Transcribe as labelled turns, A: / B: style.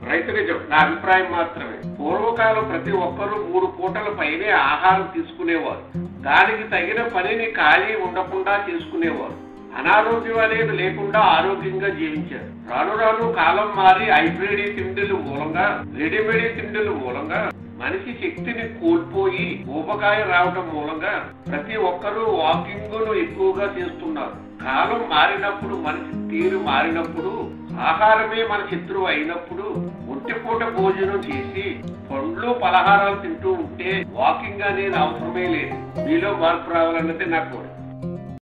A: రైతు నిజం నా అభిప్రాయం మాత్రమే పూర్వకాలం ప్రతి ఒక్కరూ మూడు పూటల పైనే ఆహారం తీసుకునేవారు దానికి తగిన పనిని ఖాళీ ఉండకుండా చేసుకునేవారు అనారోగ్యం అనేది లేకుండా ఆరోగ్యంగా జీవించారు రాను రాను కాలం మారి హైబ్రిడ్ తిండిల మూలంగా రెడీమేడ్ తిండిల మూలంగా మనిషి శక్తిని కోల్పోయి ఊపకాయ రావడం మూలంగా ప్రతి ఒక్కరూ వాకింగ్ ను ఎక్కువగా చేస్తున్నారు కాలం మారినప్పుడు మనిషి తీరు మారినప్పుడు ఆహారమే మన శత్రువు అయినప్పుడు ఒంటిపూట భోజనం చేసి పండ్లు పలహారాలు తింటూ ఉంటే వాకింగ్ అనేది అవసరమే లేదు మీలో మార్పు రావాలన్నది నా కోరిక